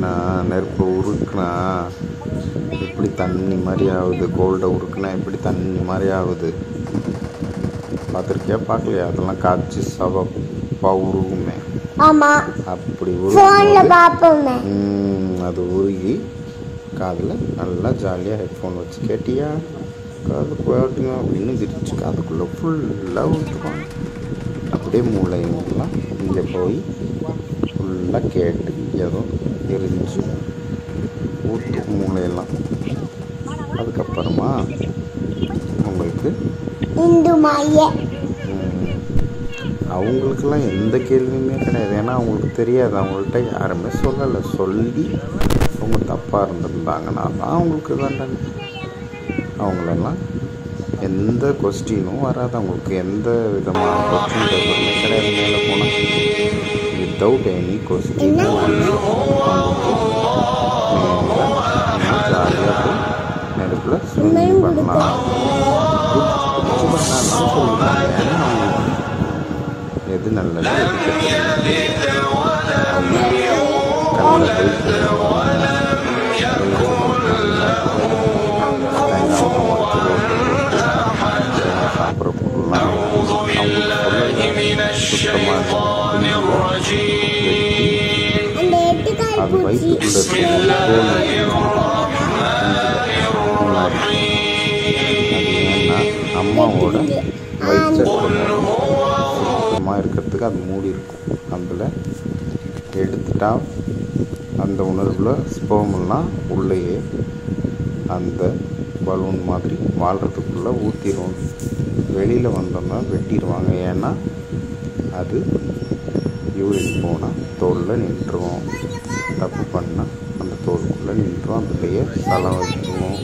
உருக்குனா நெருப்பு உருக்குனா எப்படி தண்ணி மாதிரி ஆகுது கோல்டை உருக்குனா எப்படி தண்ணி மாதிரி ஆகுது பார்த்துருக்கியா பார்க்கலையா அதெல்லாம் காய்ச்சி சவப்பா உருகுமே ஆமா அப்படி போன்ல உருகும் பாப்போமே அது உருகி காதில் நல்லா ஜாலியாக ஹெட்ஃபோன் வச்சு கேட்டியா காது கேட்டுங்க அப்படின்னு விரிச்சு காதுக்குள்ளே ஃபுல்லாக ஊற்றுவாங்க அப்படியே மூளைங்கெல்லாம் இங்கே போய் ஃபுல்லாக கேட்டு ஏதோ எரிஞ்சு ஊற்றும் மூளையெல்லாம் அதுக்கப்புறமா உங்களுக்கு இந்து மைய ம், அவங்களுக்கெல்லாம் எந்த கேள்வியுமே கிடையாது ஏன்னா அவங்களுக்கு தெரியாது அவங்கள்ட்ட யாருமே சொல்லலை சொல்லி அவங்க தப்பாக இருந்திருந்தாங்கன்னா தான் அவங்களுக்கு தண்டனை அவங்களெல்லாம் எந்த கொஸ்டினும் வராது அவங்களுக்கு எந்த விதமான கொஸ்டின் பேப்பருமே கிடையாது மேலே போனால் வித்தவுட் எனி கொஸ்டின் ஜாலியாக போய் நெருப்பில் ஸ்விம்மிங் பண்ணலாம் குச்சி பண்ணாலும் சொல்லுவாங்க ஏன்னா அவங்களுக்கு எது நல்லது எது கெட்டது கண்ணில் போய் சாப்பிட்ற பொருள்லாம் அவங்களுக்கு சுத்தமாக அந்த எட்டுக்கால் அது பூச்சி வயிற்றுக்குள்ள முன்னாடி அது ஏன்னா அம்மாவோட வயிற்று சுத்தமாக இருக்கிறதுக்கு அது மூடி இருக்கும் அதில் எடுத்துட்டா அந்த உணர்வில் ஸ்போமெல்லாம் உள்ளேயே அந்த பலூன் மாதிரி வாழ்கிறதுக்குள்ளே ஊற்றிடும் வெளியில் வந்தோம்னா வெட்டிடுவாங்க ஏன்னா அது யூரின் போனால் தோலில் நின்றுவோம் தப்பு பண்ணால் அந்த தோலுக்குள்ளே நின்றுவோம் அதுலேயே சலம் வச்சுருவோம்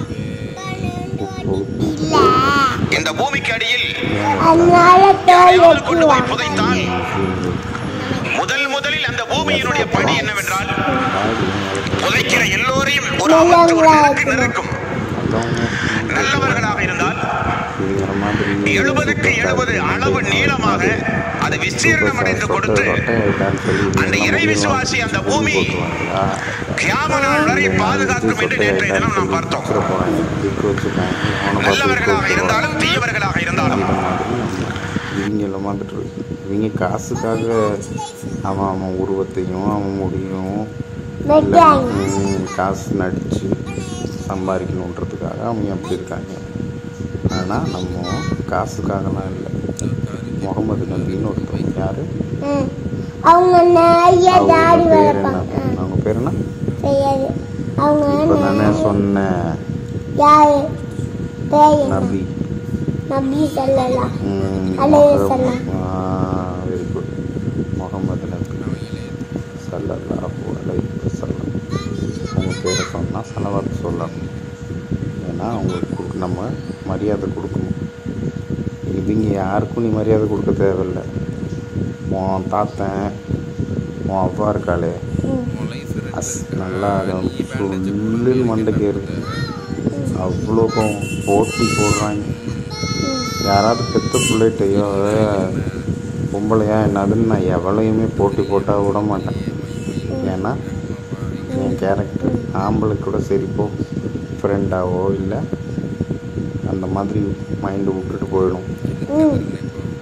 உப்பு இல்ல இந்த பூமிக்கு அடியில் அதனால தோல் யாரையாவது கொண்டு போய் வெட்டுவாங்க புதைத்தால் முதல் முதலில் அந்த பூமியினுடைய பணி என்னவென்றால் புதைக்கிற எல்லோரையும் ஒரு அமர்த்து ஒரு நிலக்கு நெருக்கும் நல்லவர்களாக இருந்தால் எழுபதுக்கு எழுபது அளவு நீளமாக அது விஸ்தீர்ணம் அடைந்து கொடுத்து அந்த இறை விசுவாசி அந்த பூமி கியாம நாள் வரை பாதுகாக்கும் என்று நேற்றைய தினம் நாம் பார்த்தோம் நல்லவர்களாக இருந்தாலும் தீயவர்களாக இருந்தாலும் இவங்கள வந்துட்டு இவங்க காசுக்காக அவன் அவன் உருவத்தையும் அவன் முடியும் வெட்டாங்க ம், காசு நடித்து சம்பாதிக்கணுன்றதுக்காக அவங்க அப்படி இருக்காங்க ஆனால் நம்ம காசுக்காகலாம் இல்லை முகமது நபின்னு ஒருத்தவங்க யார் ம். அவங்க நிறைய தாடி அவங்க பேர் என்ன வளர்ப்பாங்க ம். அவங்க பேர் என்ன தெரியாது அவங்க இப்போ தானே நிறைய- சொன்னேன் யாரு பேர் என்ன? நபி நபி சொல்லலாம் ம், அலைஹி முக- ஸலாம். ஆ வெரி குட் முகமது நபி சல்லல்லாஹு அலைஹி வஸல்லம் அவங்க பேரை சொன்னால் சலவாத்து சொல்லணும் ஏன்னா அவங்களுக்கு கொடுக்க நம்ம மரியாதை கொடுக்கணும் இவங்க யாருக்கும் நீ மரியாதை கொடுக்க தேவையில்லை உன் தாத்தன் உன் அவ்வா இருக்காளே ம். அஸ் நல்லா ஃபுல்லுன்னு மண்டைக்கு ஏறுது அவ்வளோ கோவம். போட்டி போடுறாங்க ம். யாராவது பெத்த பிள்ளைகிட்டையோ பொம்பளையா என்னதுன்னு நான் எவளையுமே போட்டி போட்டால் விட மாட்டேன் ஏன்னா என் கேரக்டர் ஆம்பளை கூட சரி போ ஃப்ரெண்டாவோ இல்லை அந்த மாதிரி மைண்டு விட்டுட்டு போயிடும் ம்.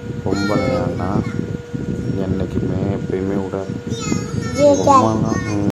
பொம்பளையான்னா என்றைக்குமே எப்பயுமே விடாது ஜெயிக்காது. பொம்மைலாம் ம்